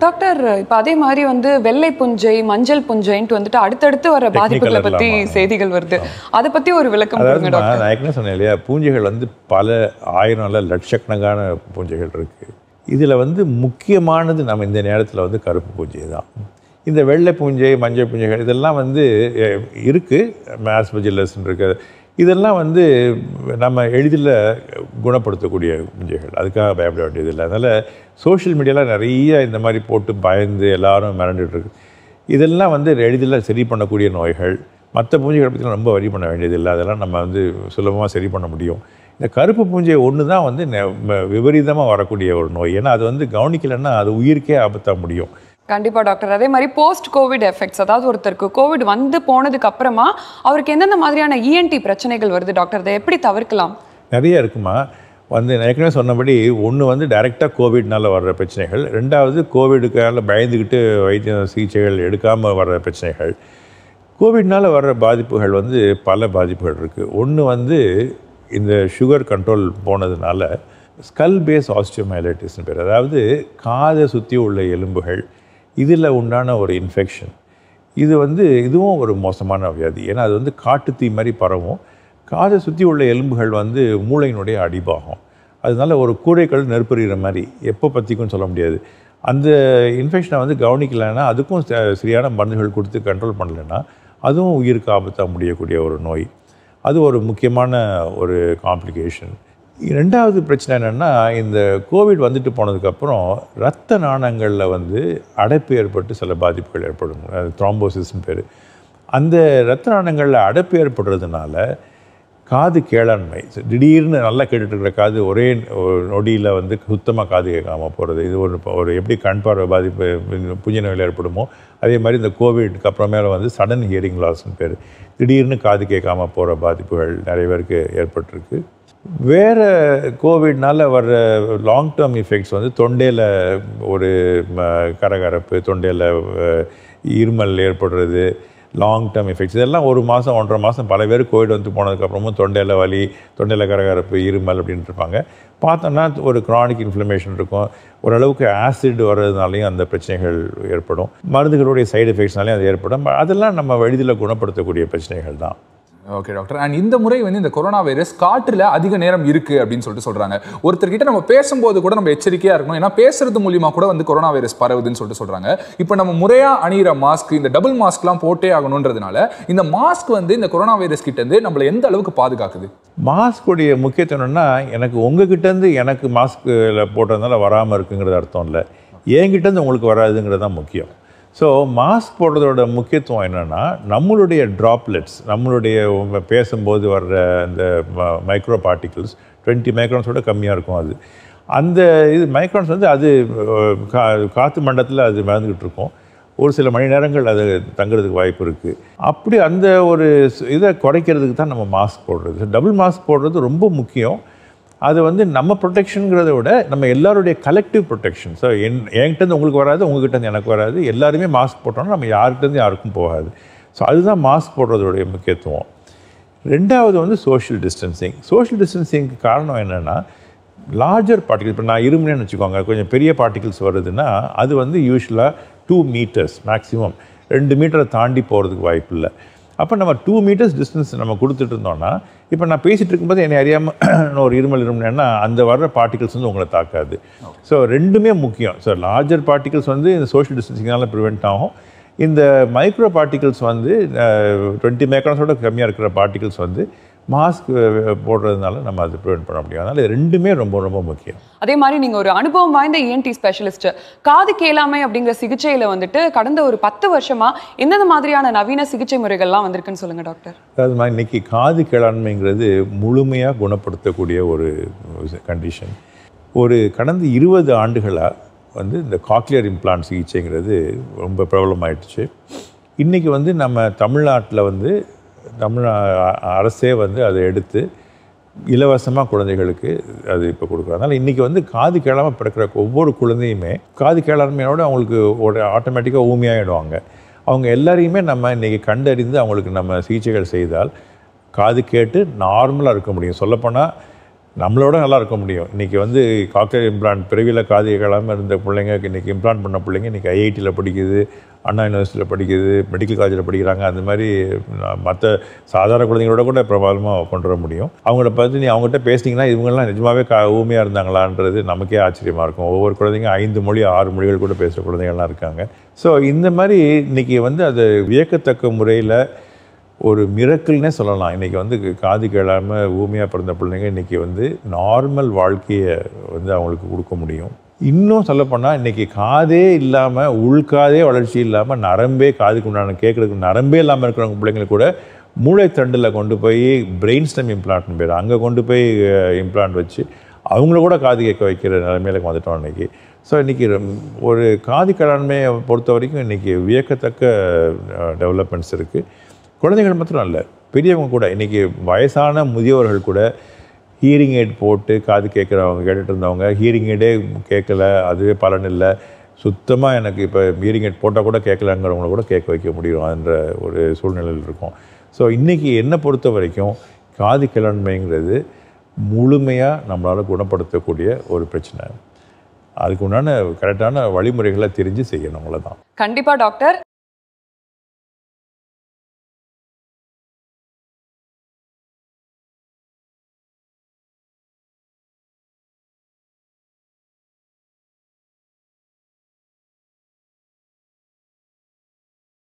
Doctor இப்ப அதே மாதிரி வந்து வெள்ளை புஞ்சை மஞ்சள் புஞ்சைன்ட்டு வந்துட்டு அடுத்தடுத்து வர பாதிப்புகளை Technical பத்தி இல்லாம. செய்திகள் வருது அதை பத்தி ஒரு விளக்கம் அதாவது கொடுங்க டாக்டர் நான் ஏற்கனவே சொன்னேன் இல்லையா பூஞ்சைகள் வந்து பல ஆயிரம் இல்ல லட்சக்கணக்கான பூஞ்சைகள் இருக்கு இதில் வந்து முக்கியமானது நம்ம இந்த நேரத்தில் வந்து கருப்பு பூஞ்சை தான் இந்த வெள்ளை பூஞ்சை மஞ்சள் பூஞ்சைகள் இதெல்லாம் வந்து அஹ், இருக்கு மேஸ்பஜில்லஸ் இருக்கு இதெல்லாம் வந்து நம்ம எளிதில் குணப்படுத்தக்கூடிய பூஞ்சைகள் அதுக்காக பயப்பட வேண்டியதில்லை அதனால் சோஷியல் மீடியாவில் நிறைய இந்த மாதிரி போட்டு பயந்து எல்லாரும் மிரண்டுட்டு இருக்கு இதெல்லாம் வந்து எளிதில் சரி பண்ணக்கூடிய நோய்கள் மற்ற பூஞ்சைகளை பற்றி ரொம்ப வரி பண்ண வேண்டியதில்லை அதெல்லாம் நம்ம வந்து சுலபமாக சரி பண்ண முடியும் இந்த கருப்பு பூஞ்சை ஒன்று தான் வந்து விபரீதமாக வரக்கூடிய ஒரு நோய் ஏன்னா அது வந்து கவனிக்கலைன்னா அது உயிருக்கே ஆபத்தாக முடியும் கண்டிப்பா டாக்டர் அதே மாதிரி போஸ்ட் கோவிட் எஃபெக்ட்ஸ் அதாவது ஒருத்தருக்கு கோவிட் வந்து போனதுக்கு அப்புறமா அவருக்கு எந்தெந்த மாதிரியான இஎன்டி பிரச்சனைகள் வருது டாக்டர் அதை எப்படி தவிர்க்கலாம் நிறைய இருக்குமா வந்து நான் ஏற்கனவே சொன்னபடி ஒன்று வந்து டைரெக்டாக கோவிட்னால வர்ற பிரச்சனைகள் ரெண்டாவது கோவிடுக்கால பயந்துக்கிட்டு வைத்திய சிகிச்சைகள் எடுக்காமல் வர்ற பிரச்சனைகள் கோவிட்னால வர்ற பாதிப்புகள் வந்து பல பாதிப்புகள் இருக்குது ஒன்று வந்து இந்த சுகர் கண்ட்ரோல் போனதுனால ஸ்கல் பேஸ் ஆஸ்டியோமைலைட்டிஸ்னு பேர் அதாவது காதை சுற்றி உள்ள எலும்புகள் இதில் உண்டான ஒரு இன்ஃபெக்ஷன் இது வந்து இதுவும் ஒரு மோசமான வியாதி ஏன்னா அது வந்து காட்டுத்தீ மாதிரி பரவும் காதை சுற்றி உள்ள எலும்புகள் வந்து மூளையினுடைய அடிபாகம் அதனால ஒரு கூரைகள் நெருப்பறிகிற மாதிரி எப்போ பற்றிக்கும்னு சொல்ல முடியாது அந்த இன்ஃபெக்ஷனை வந்து கவனிக்கலைன்னா அதுக்கும் ச- சரியான மருந்துகள் கொடுத்து கண்ட்ரோல் பண்ணலைன்னா அதுவும் உயிருக்கு ஆபத்தாக முடியக்கூடிய ஒரு நோய் அது ஒரு முக்கியமான ஒரு காம்ப்ளிகேஷன் ரெண்டாவது பிரச்சனை என்னென்னா இந்த கோவிட் வந்துட்டு போனதுக்கப்புறம் இரத்த நாணங்களில் வந்து அடைப்பு ஏற்பட்டு சில பாதிப்புகள் ஏற்படும் அது த்ராம்போசிஸ்னு பேர் அந்த இரத்த நாணங்களில் அடைப்பு ஏற்படுறதுனால காது கேளாண்மை திடீர்னு நல்லா கேட்டுட்டு இருக்கிற காது ஒரே நொடியில் வந்து சுத்தமாக காது கேட்காம போகிறது இது ஒரு ஒரு எப்படி கண் பார்வை பாதிப்பு புஞ்ச நோயில் ஏற்படுமோ அதே மாதிரி இந்த கோவிட்க்கு அப்புறமேல வந்து சடன் ஹியரிங் லாஸ்னு பேர் திடீர்னு காது கேட்காம போகிற பாதிப்புகள் நிறைய பேருக்கு ஏற்பட்டிருக்கு வேறு கோவிட்னால வர்ற லாங் டேர்ம் எஃபெக்ட்ஸ் வந்து தொண்டையில் ஒரு ம, கரகரப்பு தொண்டையில் இருமல் ஏற்படுறது லாங் டேர்ம் எஃபெக்ட்ஸ் இதெல்லாம் ஒரு மாதம் ஒன்றரை மாதம் பல பேர் கோவிட் வந்து போனதுக்கப்புறமும் தொண்டையில் வலி தொண்டையில் கரகரப்பு இருமல் அப்படின்ட்டு இருப்பாங்க பார்த்தோன்னா ஒரு க்ரானிக் இன்ஃப்ளமேஷன் இருக்கும் ஓரளவுக்கு ஆசிட் வர்றதுனாலையும் அந்த பிரச்சனைகள் ஏற்படும் மருந்துகளுடைய சைடு எஃபெக்ட்ஸ்னாலையும் அது ஏற்படும் அதெல்லாம் நம்ம எளிதில் குணப்படுத்தக்கூடிய பிரச்சனைகள் தான் ஓகே டாக்டர் அண்ட் இந்த முறை வந்து இந்த கொரோனா வைரஸ் காற்றுல அதிக நேரம் இருக்கு அப்படின்னு சொல்லிட்டு சொல்றாங்க ஒருத்தர்கிட்ட நம்ம பேசும்போது கூட நம்ம எச்சரிக்கையா இருக்கணும் ஏன்னா பேசுறது மூலியமா கூட வந்து கொரோனா வைரஸ் பரவுதுன்னு சொல்லிட்டு சொல்றாங்க இப்போ நம்ம முறையா அணியிற மாஸ்க் இந்த டபுள் மாஸ்க்லாம் போட்டே ஆகணுன்றதுனால இந்த மாஸ்க் வந்து இந்த கொரோனா வைரஸ் கிட்ட இருந்து நம்மள எந்த அளவுக்கு பாதுகாக்குது மாஸ்க்குடைய முக்கியத்துவம் என்னன்னா எனக்கு உங்ககிட்டேருந்து எனக்கு மாஸ்கில் போட்டதுனால வராமல் இருக்குங்கிறது அர்த்தம் இல்லை என்கிட்டேருந்து உங்களுக்கு வராதுங்கிறது தான் முக்கியம் ஸோ மாஸ்க் போடுறதோட முக்கியத்துவம் என்னென்னா நம்மளுடைய ட்ராப்லெட்ஸ் நம்மளுடைய உங்க பேசும்போது வர்ற அந்த மைக்ரோ பார்ட்டிகிள்ஸ் டுவெண்ட்டி மைக்ரான்ஸோட கம்மியாக இருக்கும் அது அந்த இது மைக்ரான்ஸ் வந்து அது அஹ், கா காற்று மண்டலத்தில் அது மிதந்துக்கிட்டு இருக்கும் ஒரு சில மணி நேரங்கள் அது தங்குறதுக்கு வாய்ப்பு இருக்குது அப்படி அந்த ஒரு ஸ்- இதை குறைக்கிறதுக்கு தான் நம்ம மாஸ்க் போடுறது டபுள் மாஸ்க் போடுறது ரொம்ப முக்கியம் அது வந்து நம்ம ப்ரொடெக்ஷனுங்கிறத விட நம்ம எல்லாருடைய கலெக்டிவ் ப்ரொடெக்ஷன் ஸோ என் என்கிட்டருந்து உங்களுக்கு வராது உங்ககிட்டருந்து எனக்கு வராது எல்லாருமே மாஸ்க் போட்டோம்னா நம்ம யார்கிட்டருந்து யாருக்கும் போகாது ஸோ அதுதான் மாஸ்க் போடுறதோடைய முக்கியத்துவம் ரெண்டாவது வந்து சோஷியல் டிஸ்டன்சிங் சோஷியல் டிஸ்டன்சிங்க்கு காரணம் என்னென்னா லார்ஜர் பார்ட்டிகல் இப்போ நான் இருமுனேன்னு வச்சுக்கோங்க கொஞ்சம் பெரிய பார்ட்டிகிள்ஸ் வருதுன்னா அது வந்து யூஸ்வலாக டூ மீட்டர்ஸ் மேக்ஸிமம் ரெண்டு மீட்டரை தாண்டி போகிறதுக்கு வாய்ப்பு இல்லை அப்போ நம்ம டூ மீட்டர்ஸ் டிஸ்டன்ஸ் நம்ம கொடுத்துட்டு இருந்தோம்னா இப்போ நான் பேசிகிட்டு இருக்கும்போது என்னை அறியாமல் நான் ஒரு இருமல் இருமுனேன்னா அந்த வர்ற பார்ட்டிகல்ஸ் வந்து உங்களை தாக்காது ஸோ ரெண்டுமே முக்கியம் ஸோ லார்ஜர் பார்ட்டிகல்ஸ் வந்து இந்த சோஷியல் டிஸ்டன்சிங்னால ப்ரிவெண்ட் ஆகும் இந்த மைக்ரோ பார்ட்டிகல்ஸ் வந்து டுவெண்ட்டி மைக்ரான்ஸோட கம்மியாக இருக்கிற பார்ட்டிகல்ஸ் வந்து மாஸ்க் போடுறதுனால நம்ம அது ப்ரிவெண்ட் பண்ண முடியும் அதனால் இது ரெண்டுமே ரொம்ப ரொம்ப முக்கியம் அதே மாதிரி நீங்க ஒரு அனுபவம் வாய்ந்த இஎன்டி ஸ்பெஷலிஸ்ட் காது கேளாமை அப்படிங்கிற சிகிச்சையில வந்துட்டு கடந்த ஒரு பத்து வருஷமா எந்தெந்த மாதிரியான நவீன சிகிச்சை முறைகள்லாம் வந்திருக்குன்னு சொல்லுங்க டாக்டர் அதாவது நான் இன்னைக்கு காது கேளாண்மைங்கிறது முழுமையாக குணப்படுத்தக்கூடிய ஒரு கண்டிஷன் ஒரு கடந்த இருபது ஆண்டுகளாக வந்து இந்த காக்லியர் இம்ப்ளான்ட் சிகிச்சைங்கிறது ரொம்ப பிரபலமாயிடுச்சு இன்றைக்கி வந்து நம்ம தமிழ்நாட்டில் வந்து தமிழ் அரசே வந்து அதை எடுத்து இலவசமாக குழந்தைகளுக்கு அது இப்போ கொடுக்குறோம் அதனால் இன்றைக்கி வந்து காது கேளாமல் பிறக்கிற ஒவ்வொரு குழந்தையுமே காது கேளாண்மையோடு அவங்களுக்கு ஒரு ஆட்டோமேட்டிக்காக ஊமையாகிடுவாங்க அவங்க எல்லாரையுமே நம்ம இன்றைக்கி கண்டறிந்து அவங்களுக்கு நம்ம சிகிச்சைகள் செய்தால் காது கேட்டு நார்மலாக இருக்க முடியும் சொல்லப்போனால் நம்மளோட நல்லா இருக்க முடியும் இன்றைக்கி வந்து காக்டெயில் இம்ப்ளான்ட் பிறவியில் காது கேட்கலாமல் இருந்த பிள்ளைங்க இன்றைக்கி இம்ப்ளான்ட் பண்ண பிள்ளைங்க இன்றைக்கி ஐஐடியில் படிக்குது அண்ணா யூனிவர்சிட்டியில் படிக்குது மெடிக்கல் காலேஜில் படிக்கிறாங்க அந்த மாதிரி மற்ற சாதாரண குழந்தைங்களோட கூட பிரபலமாக கொண்டு வர முடியும் அவங்கள பற்றி நீ அவங்ககிட்ட பேசினீங்கன்னா இவங்கெல்லாம் நிஜமாவே கா ஊமையாக இருந்தாங்களான்றது நமக்கே ஆச்சரியமாக இருக்கும் ஒவ்வொரு குழந்தைங்க ஐந்து மொழி ஆறு மொழிகள் கூட பேசுகிற குழந்தைகள்லாம் இருக்காங்க ஸோ இந்த மாதிரி இன்றைக்கி வந்து அது வியக்கத்தக்க முறையில் ஒரு மிரக்கல்னே சொல்லலாம் இன்றைக்கி வந்து காது கேளாமல் ஊமையாக பிறந்த பிள்ளைங்க இன்றைக்கி வந்து நார்மல் வாழ்க்கையை வந்து அவங்களுக்கு கொடுக்க முடியும் இன்னும் சொல்லப்போனால் இன்றைக்கி காதே இல்லாமல் உள்காதே வளர்ச்சி இல்லாமல் நரம்பே காதுக்கு உண்டான கேட்குறதுக்கு நரம்பே இல்லாமல் இருக்கிறவங்க பிள்ளைங்களுக்கு கூட மூளைத்தண்டில் கொண்டு போய் பிரெயின் ஸ்டெம் இம்ப்ளான்ட்னு பேர் அங்கே கொண்டு போய் இம்ப்ளான்ட் வச்சு அவங்கள கூட காது கேட்க வைக்கிற நிலைமையில வந்துட்டோம் இன்றைக்கி ஸோ இன்றைக்கி ஒரு காது கலாண்மையை பொறுத்த வரைக்கும் இன்றைக்கி வியக்கத்தக்க டெவலப்மெண்ட்ஸ் இருக்குது குழந்தைகள் மாத்திரம் அல்ல பெரியவங்க கூட இன்றைக்கி வயசான முதியோர்கள் கூட ஹீரிங் எய்ட் போட்டு காது கேட்குறவங்க கேட்டுட்டு இருந்தவங்க ஹீரிங் எய்டே கேட்கல அதுவே பலன் இல்லை சுத்தமாக எனக்கு இப்போ ஹீரிங் எய்ட் போட்டால் கூட கேட்கலங்கிறவங்கள கூட கேட்க வைக்க முடியும் என்ற ஒரு சூழ்நிலையில் இருக்கும் ஸோ இன்றைக்கி என்னை பொறுத்த வரைக்கும் காது கிளன்மைங்கிறது முழுமையாக நம்மளால் குணப்படுத்தக்கூடிய ஒரு பிரச்சனை அதுக்கு உண்டான கரெக்டான வழிமுறைகளை தெரிஞ்சு செய்யணும் அவ்வளோதான் கண்டிப்பா டாக்டர்